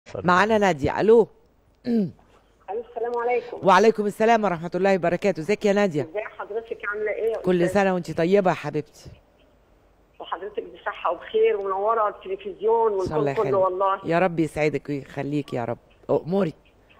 معانا نادية الو الو السلام عليكم وعليكم السلام ورحمة الله وبركاته ازيك يا نادية ازي حضرتك عامله ايه يا كل أستاذ؟ سنة وانت طيبة يا حبيبتي وحضرتك بصحه وبخير ومنوره التلفزيون ان شاء الله والكل كله يخليك والله يا رب يسعدك ويخليك يا رب أموري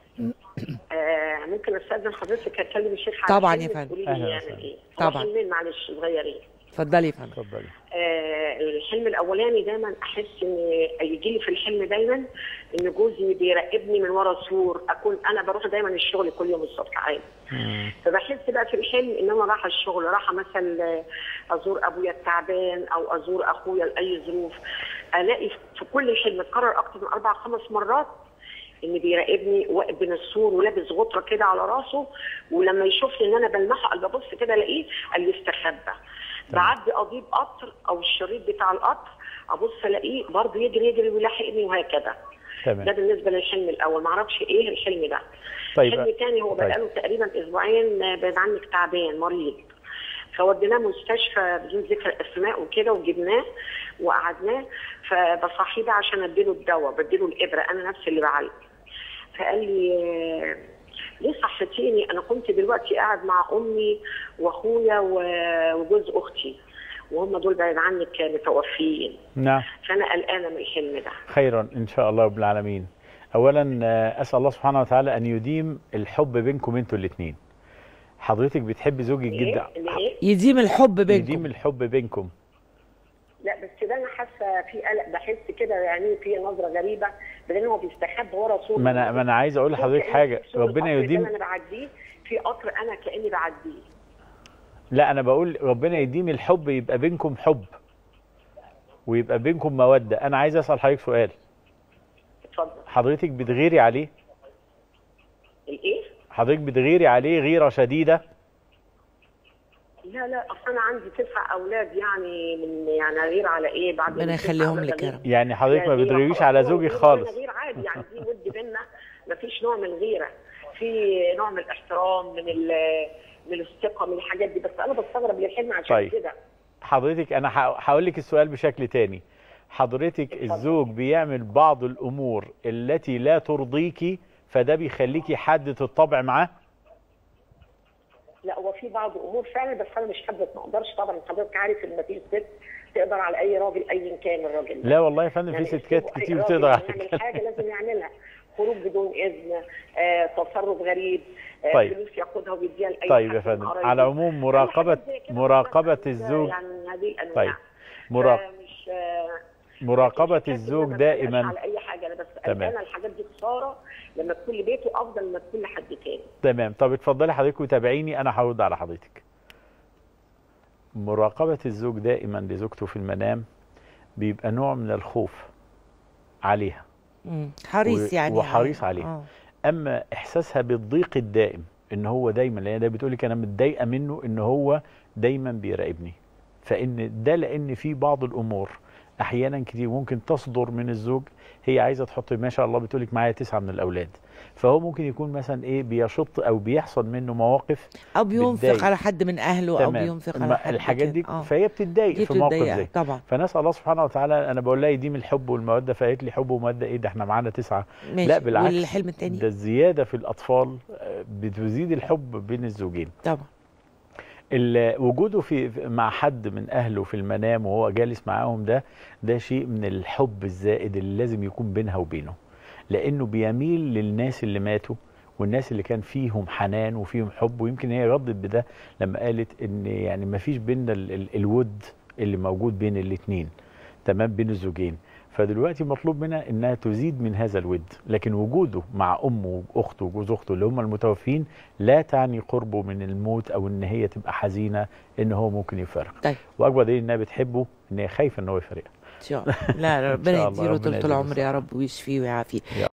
آه ممكن استاذن حضرتك اتكلم الشيخ على طبعاً الفيلم يا فندم. تقولي لي أهلاً يعني وسهلاً. ايه طبعاً. هو فيلمين معلش صغيرين اتفضلي يا فندم اتفضلي آه الحلم الاولاني دايما احس ان يجي لي في الحلم دايما ان جوزي بيراقبني من ورا سور اكون انا بروح دايما الشغل كل يوم الصبح عادي فبحس بقى في الحلم ان انا رايحه الشغل رايحه مثلا آه، ازور ابويا التعبان او ازور اخويا لاي ظروف الاقي في كل حلم اتكرر اكتر من اربع خمس مرات ان بيراقبني واقف بين السور ولابس غطره كده على راسه ولما يشوفني ان انا بلمحه قال ببص كده الاقيه قال لي استخبى بعدي اضيب قطر او الشريط بتاع القطر ابص الاقيه برضه يجري يجري ويلاحقني وهكذا ده تمام بالنسبه للحلم الاول معرفش ايه الحلم ده طيب. الحلم الثاني هو طيب. بقاله تقريبا اسبوعين آه، بعد عنك تعبان مريض فوديناه مستشفى بدون ذكر اسماء وكده وجبناه وقعدناه فبصحيه بقى عشان اديله الدواء بديله الابره انا نفسي اللي بعالجه فقال لي آه، ليه صحتيني انا كنت دلوقتي قاعد مع امي واخويا و- وجوز اختي وهم دول بعيد عنك متوفيين نعم فانا قلقانه من الحلم ده خيرا ان شاء الله رب العالمين اولا آه، اسال الله سبحانه وتعالى ان يديم الحب بينكم انتوا الاثنين حضرتك بتحبي زوجك ايه جدا اللي ايه يديم الحب يديم بينكم الحب بينكم لا بس ده انا حاسه في قلق بحس كده يعني في نظره غريبه بدل هو بيستخبى ورا صوره ما انا ما انا عايز اقول لحضرتك كأن حاجه في صورة ربنا القطر ده يديم اللي انا بعديه في قطر انا كاني بعديه لا انا بقول ربنا يديم الحب يبقى بينكم حب ويبقى بينكم موده انا عايز اسال حضرتك سؤال اتفضل حضرتك بتغيري عليه الايه؟ حضرتك بتغيري عليه غيره شديده لا لا اصل انا عندي تسع اولاد يعني من يعني غير على ايه بعد ربنا التسع يخليهم أولاد لك يا غير. رب يعني حضرتك ما يعني بتغيريش خلاص على هو زوجك غير خالص وأنا غير عادي يعني في ود بينا مفيش نوع من الغيره في نوع من الاحترام من ال- من الثقه من الحاجات دي بس انا بستغرب للحلم عشان طيب. كده حضرتك انا هقول لك السؤال بشكل تاني حضرتك اتفضل. الزوج بيعمل بعض الامور التي لا ترضيكي فده بيخليكي حادة الطبع معاه لا هو في بعض امور فعلا بس انا مش حابه ما اقدرش طبعا حضرتك عارف ان مفيش ست تقدر على اي راجل ايا كان الراجل ده. لا والله يا فندم يعني في ستات أسلوبه أي كتير راجل بتقدر على يعمل الكلام. حاجه لازم يعملها خروج بدون اذن آه، تصرف غريب آه، طيب. فلوس ياخدها ويديها لاي طيب حد يا من فندم قرايبه. على العموم يعني مراقبة حاجات زي كده مراقبة بتبقى الزوج يعني من هذه الانواع طيب مراق- مش آه، مراقبة مش الزوج ما بتقلقش دائما على اي حاجه انا بس تمام. قلقانه الحاجات دي خساره لما تكون لبيته افضل لما تكون لحد تاني تمام طب اتفضلي حضرتك وتابعيني انا هرد على حضرتك مراقبة الزوج دائما لزوجته في المنام بيبقى نوع من الخوف عليها مم. حريص و- يعني وحريص على- عليه. آه. اما احساسها بالضيق الدائم ان هو دايما لان ده بتقولي انا متضايقه منه ان هو دايما بيراقبني فان ده لان في بعض الامور احيانا كتير ممكن تصدر من الزوج هي عايزه تحط ما شاء الله بتقولك معايا تسعه من الاولاد فهو ممكن يكون مثلا ايه بيشط او بيحصل منه مواقف او بينفق بتضايق. على حد من اهله او تمام بينفق ما على حد الحاجات كده. دي آه. فهي بتتضايق دي في موقف بتضايق زي طبعا فنسال الله سبحانه وتعالى انا بقول لها يديم الحب والموده فقالت لي حب وموده ايه ده احنا معانا تسعه ماشي لا بالعكس والحلم التاني ده الزياده في الاطفال آه، بتزيد الحب بين الزوجين طبعا ال- وجوده في في- مع حد من اهله في المنام وهو جالس معاهم ده ده شيء من الحب الزائد اللي لازم يكون بينها وبينه لانه بيميل للناس اللي ماتوا والناس اللي كان فيهم حنان وفيهم حب ويمكن هي ردت بده لما قالت ان يعني ما فيش بيننا ال- ال- الود اللي موجود بين الاثنين تمام بين الزوجين فدلوقتي مطلوب منها انها تزيد من هذا الود لكن وجوده مع امه واخته وجوز اخته اللي هم المتوفين لا تعني قربه من الموت او ان هي تبقى حزينه ان هو ممكن يفارق طيب واكبر دليل انها بتحبه ان هي خايفه ان هو يفارقها ان شاء الله لا ربنا شاء الله، يديله ربنا طول يديله العمر يا الصحة. رب ويشفيه ويعافيه